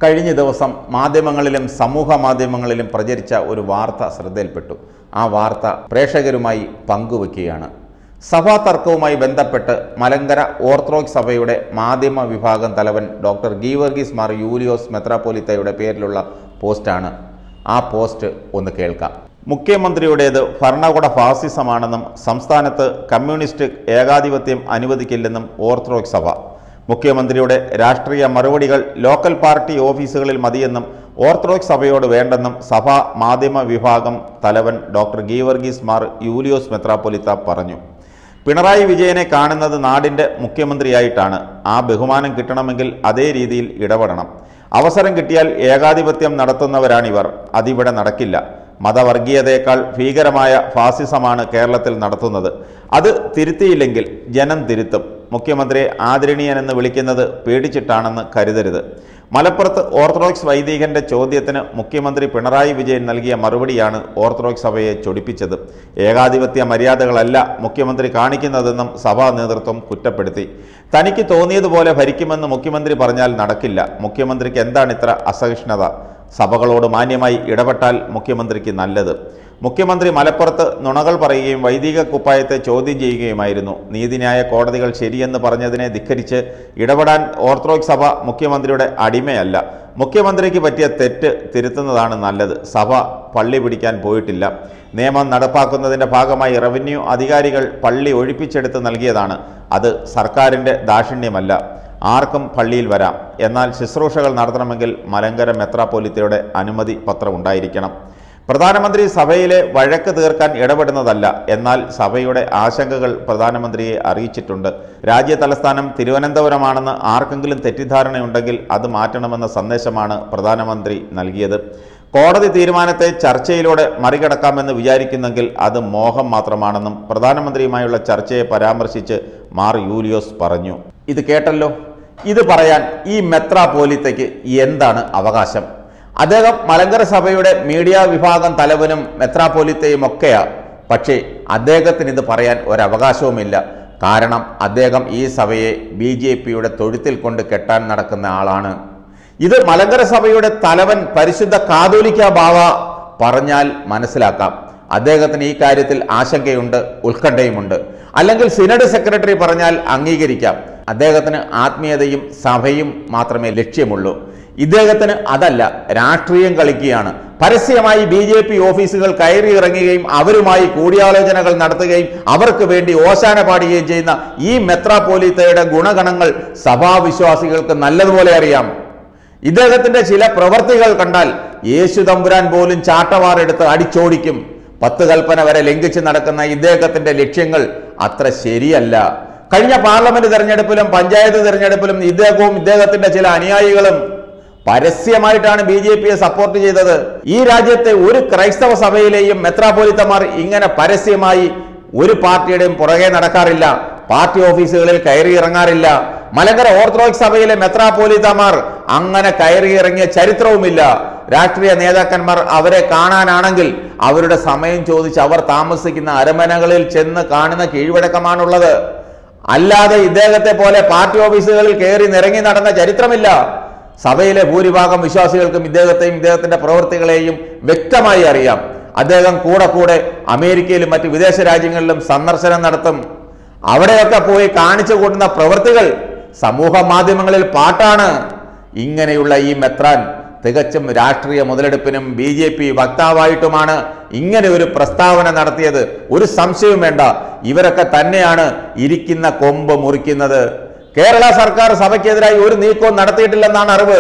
കഴിഞ്ഞ ദിവസം മാധ്യമങ്ങളിലും സമൂഹ മാധ്യമങ്ങളിലും പ്രചരിച്ച ഒരു വാർത്ത ശ്രദ്ധയിൽപ്പെട്ടു ആ വാർത്ത പ്രേക്ഷകരുമായി പങ്കുവയ്ക്കുകയാണ് സഭാ തർക്കവുമായി ബന്ധപ്പെട്ട് മലങ്കര ഓർത്തഡോക്സ് സഭയുടെ മാധ്യമ വിഭാഗം തലവൻ ഡോക്ടർ ഗീവർഗീസ് മാർ യൂലിയോസ് മെത്രാപ്പോലിത്തയുടെ പേരിലുള്ള പോസ്റ്റാണ് ആ പോസ്റ്റ് ഒന്ന് കേൾക്കാം മുഖ്യമന്ത്രിയുടേത് ഭരണകൂട ഫാസിസമാണെന്നും സംസ്ഥാനത്ത് കമ്മ്യൂണിസ്റ്റ് ഏകാധിപത്യം അനുവദിക്കില്ലെന്നും ഓർത്തഡോക്സ് സഭ മുഖ്യമന്ത്രിയുടെ രാഷ്ട്രീയ മറുപടികൾ ലോക്കൽ പാർട്ടി ഓഫീസുകളിൽ മതിയെന്നും ഓർത്തഡോക്സ് സഭയോട് വേണ്ടെന്നും സഭാ മാധ്യമ വിഭാഗം തലവൻ ഡോക്ടർ ഗീവർഗീസ് മാർ യൂലിയോസ് മെത്രാപ്പൊലിത്ത പറഞ്ഞു പിണറായി വിജയനെ കാണുന്നത് നാടിൻ്റെ മുഖ്യമന്ത്രിയായിട്ടാണ് ആ ബഹുമാനം കിട്ടണമെങ്കിൽ അതേ രീതിയിൽ ഇടപെടണം അവസരം കിട്ടിയാൽ ഏകാധിപത്യം നടത്തുന്നവരാണിവർ അതിവിടെ നടക്കില്ല മതവർഗീയതയേക്കാൾ ഭീകരമായ ഫാസിസമാണ് കേരളത്തിൽ നടത്തുന്നത് അത് തിരുത്തിയില്ലെങ്കിൽ ജനം തിരുത്തും മുഖ്യമന്ത്രിയെ ആദരണീയനെന്ന് വിളിക്കുന്നത് പേടിച്ചിട്ടാണെന്ന് കരുതരുത് മലപ്പുറത്ത് ഓർത്തഡോക്സ് വൈദികന്റെ ചോദ്യത്തിന് മുഖ്യമന്ത്രി പിണറായി വിജയൻ നൽകിയ മറുപടിയാണ് ഓർത്തഡോക്സ് സഭയെ ചൊടിപ്പിച്ചത് ഏകാധിപത്യ മര്യാദകളല്ല മുഖ്യമന്ത്രി കാണിക്കുന്നതെന്നും സഭാ നേതൃത്വം കുറ്റപ്പെടുത്തി തനിക്ക് തോന്നിയതുപോലെ ഭരിക്കുമെന്ന് മുഖ്യമന്ത്രി പറഞ്ഞാൽ നടക്കില്ല മുഖ്യമന്ത്രിക്ക് എന്താണ് ഇത്ര അസഹിഷ്ണുത സഭകളോട് മാന്യമായി ഇടപെട്ടാൽ മുഖ്യമന്ത്രിക്ക് നല്ലത് മുഖ്യമന്ത്രി മലപ്പുറത്ത് നുണകൾ പറയുകയും വൈദിക കുപ്പായത്തെ ചോദ്യം ചെയ്യുകയുമായിരുന്നു നീതിന്യായ കോടതികൾ ശരിയെന്ന് പറഞ്ഞതിനെ ധിക്കരിച്ച് ഇടപെടാൻ ഓർത്തഡോക്സ് സഭ മുഖ്യമന്ത്രിയുടെ അടിമയല്ല മുഖ്യമന്ത്രിക്ക് പറ്റിയ തെറ്റ് തിരുത്തുന്നതാണ് നല്ലത് സഭ പള്ളി പിടിക്കാൻ പോയിട്ടില്ല നിയമം നടപ്പാക്കുന്നതിൻ്റെ ഭാഗമായി റവന്യൂ അധികാരികൾ പള്ളി ഒഴിപ്പിച്ചെടുത്ത് നൽകിയതാണ് അത് സർക്കാരിൻ്റെ ദാക്ഷിണ്യമല്ല ആർക്കും പള്ളിയിൽ വരാം എന്നാൽ ശുശ്രൂഷകൾ നടത്തണമെങ്കിൽ മലങ്കര മെത്രാപ്പൊലിത്തയുടെ അനുമതി പത്രം ഉണ്ടായിരിക്കണം പ്രധാനമന്ത്രി സഭയിലെ വഴക്ക് തീർക്കാൻ ഇടപെടുന്നതല്ല എന്നാൽ സഭയുടെ ആശങ്കകൾ പ്രധാനമന്ത്രിയെ അറിയിച്ചിട്ടുണ്ട് രാജ്യ തലസ്ഥാനം തിരുവനന്തപുരമാണെന്ന് ആർക്കെങ്കിലും തെറ്റിദ്ധാരണയുണ്ടെങ്കിൽ അത് മാറ്റണമെന്ന സന്ദേശമാണ് പ്രധാനമന്ത്രി നൽകിയത് കോടതി തീരുമാനത്തെ ചർച്ചയിലൂടെ മറികടക്കാമെന്ന് വിചാരിക്കുന്നെങ്കിൽ അത് മോഹം മാത്രമാണെന്നും പ്രധാനമന്ത്രിയുമായുള്ള ചർച്ചയെ പരാമർശിച്ച് മാർ യൂലിയോസ് പറഞ്ഞു ഇത് കേട്ടല്ലോ ഇത് പറയാൻ ഈ മെത്രാപോലിത്തയ്ക്ക് എന്താണ് അവകാശം അദ്ദേഹം മലങ്കര സഭയുടെ മീഡിയ വിഭാഗം തലവനും മെത്രാപോലിത്തയും ഒക്കെയാ പക്ഷേ അദ്ദേഹത്തിന് ഇത് പറയാൻ ഒരവകാശവുമില്ല കാരണം അദ്ദേഹം ഈ സഭയെ ബി ജെ പിയുടെ തൊഴുത്തിൽ കൊണ്ട് കെട്ടാൻ നടക്കുന്ന ആളാണ് ഇത് മലങ്കര സഭയുടെ തലവൻ പരിശുദ്ധ കാതോലിക്ക ബാവ പറഞ്ഞാൽ മനസ്സിലാക്കാം അദ്ദേഹത്തിന് ഈ കാര്യത്തിൽ ആശങ്കയുണ്ട് ഉത്കണ്ഠയുമുണ്ട് അല്ലെങ്കിൽ സിനഡ് സെക്രട്ടറി പറഞ്ഞാൽ അംഗീകരിക്കാം അദ്ദേഹത്തിന് ആത്മീയതയും സഭയും മാത്രമേ ലക്ഷ്യമുള്ളൂ ഇദ്ദേഹത്തിന് അതല്ല രാഷ്ട്രീയം കളിക്കുകയാണ് പരസ്യമായി ബി ജെ പി ഓഫീസുകൾ കയറി ഇറങ്ങുകയും അവരുമായി കൂടിയാലോചനകൾ നടത്തുകയും അവർക്ക് വേണ്ടി ഓശാന പാടുകയും ചെയ്യുന്ന ഈ മെത്രാപോലീത്തയുടെ ഗുണഗണങ്ങൾ സഭാവിശ്വാസികൾക്ക് നല്ലതുപോലെ അറിയാം ഇദ്ദേഹത്തിന്റെ ചില പ്രവർത്തികൾ കണ്ടാൽ യേശു തമ്പുരാൻ പോലും ചാട്ടവാറെടുത്ത് അടിച്ചോടിക്കും പത്ത് കൽപ്പന വരെ ലംഘിച്ച് നടക്കുന്ന ഇദ്ദേഹത്തിന്റെ ലക്ഷ്യങ്ങൾ അത്ര ശരിയല്ല കഴിഞ്ഞ പാർലമെന്റ് തെരഞ്ഞെടുപ്പിലും പഞ്ചായത്ത് തെരഞ്ഞെടുപ്പിലും ഇദ്ദേഹവും ഇദ്ദേഹത്തിന്റെ ചില അനുയായികളും പരസ്യമായിട്ടാണ് ബി ജെ പിയെ സപ്പോർട്ട് ചെയ്തത് ഈ രാജ്യത്തെ ഒരു ക്രൈസ്തവ സഭയിലെയും മെത്രാപോലിത്തമാർ ഇങ്ങനെ പരസ്യമായി ഒരു പാർട്ടിയുടെയും പുറകെ നടക്കാറില്ല പാർട്ടി ഓഫീസുകളിൽ കയറി ഇറങ്ങാറില്ല മലങ്കര ഓർത്തഡോക്സ് സഭയിലെ മെത്രാപോലിത്തമാർ അങ്ങനെ കയറി ഇറങ്ങിയ ചരിത്രവുമില്ല രാഷ്ട്രീയ നേതാക്കന്മാർ അവരെ കാണാനാണെങ്കിൽ അവരുടെ സമയം ചോദിച്ച് അവർ താമസിക്കുന്ന അരമനകളിൽ ചെന്ന് കാണുന്ന കീഴ്വഴക്കമാണുള്ളത് അല്ലാതെ ഇദ്ദേഹത്തെ പോലെ പാർട്ടി ഓഫീസുകളിൽ കയറി നിറങ്ങി നടന്ന ചരിത്രമില്ല സഭയിലെ ഭൂരിഭാഗം വിശ്വാസികൾക്കും ഇദ്ദേഹത്തെയും ഇദ്ദേഹത്തിന്റെ പ്രവൃത്തികളെയും വ്യക്തമായി അറിയാം അദ്ദേഹം കൂടെ കൂടെ അമേരിക്കയിലും മറ്റ് വിദേശ രാജ്യങ്ങളിലും സന്ദർശനം നടത്തും അവിടെയൊക്കെ പോയി കാണിച്ചു കൂടുന്ന പ്രവൃത്തികൾ സമൂഹ മാധ്യമങ്ങളിൽ പാട്ടാണ് ഇങ്ങനെയുള്ള ഈ മെത്രാൻ തികച്ചും രാഷ്ട്രീയ മുതലെടുപ്പിനും ബി ജെ പി വക്താവായിട്ടുമാണ് ഇങ്ങനെ ഒരു പ്രസ്താവന നടത്തിയത് ഒരു സംശയവും വേണ്ട ഇവരൊക്കെ തന്നെയാണ് ഇരിക്കുന്ന കൊമ്പ് മുറിക്കുന്നത് കേരള സർക്കാർ സഭയ്ക്കെതിരായി ഒരു നീക്കവും നടത്തിയിട്ടില്ലെന്നാണ് അറിവ്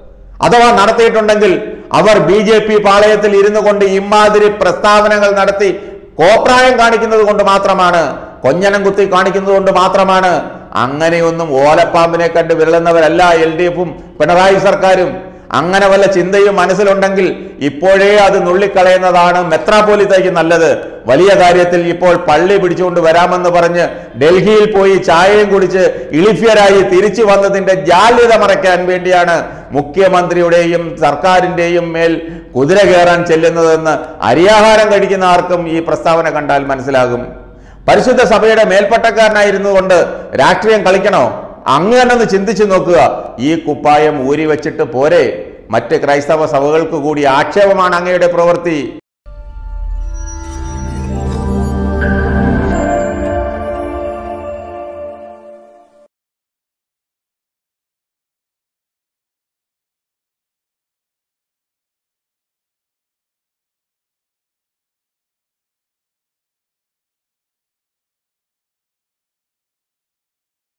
അഥവാ നടത്തിയിട്ടുണ്ടെങ്കിൽ അവർ ബി ജെ പി പാളയത്തിൽ ഇരുന്നു കൊണ്ട് ഇമാതിരി പ്രസ്താവനകൾ നടത്തി കോപ്രായം കാണിക്കുന്നത് കൊണ്ട് മാത്രമാണ് കൊഞ്ഞനം കുത്തി കാണിക്കുന്നത് കൊണ്ട് മാത്രമാണ് അങ്ങനെയൊന്നും ഓലപ്പാമ്പിനെ കണ്ട് വിരളുന്നവരല്ല എൽ ഡി എഫും പിണറായി സർക്കാരും അങ്ങനെ വല്ല ചിന്തയും മനസ്സിലുണ്ടെങ്കിൽ ഇപ്പോഴേ അത് നുള്ളിക്കളയുന്നതാണ് മെത്രാപോലിത്തേക്ക് നല്ലത് വലിയ കാര്യത്തിൽ ഇപ്പോൾ പള്ളി പിടിച്ചുകൊണ്ട് വരാമെന്ന് പറഞ്ഞ് ഡൽഹിയിൽ പോയി ചായയും കുടിച്ച് ഇളിഫ്യരായി തിരിച്ചു വന്നതിന്റെ ജാള്യത മറയ്ക്കാൻ വേണ്ടിയാണ് മുഖ്യമന്ത്രിയുടെയും സർക്കാരിന്റെയും മേൽ കുതിര കയറാൻ ചെല്ലുന്നതെന്ന് അരിയാഹാരം കഴിക്കുന്ന ആർക്കും ഈ പ്രസ്താവന കണ്ടാൽ മനസ്സിലാകും പരിശുദ്ധ സഭയുടെ മേൽപ്പട്ടക്കാരനായിരുന്നു കൊണ്ട് രാഷ്ട്രീയം കളിക്കണോ അങ്ങ് തന്നെ ഒന്ന് ചിന്തിച്ചു നോക്കുക ഈ കുപ്പായം ഊരി വെച്ചിട്ട് പോരെ മറ്റ് ക്രൈസ്തവ സഭകൾക്ക് കൂടി ആക്ഷേപമാണ് അങ്ങയുടെ പ്രവൃത്തി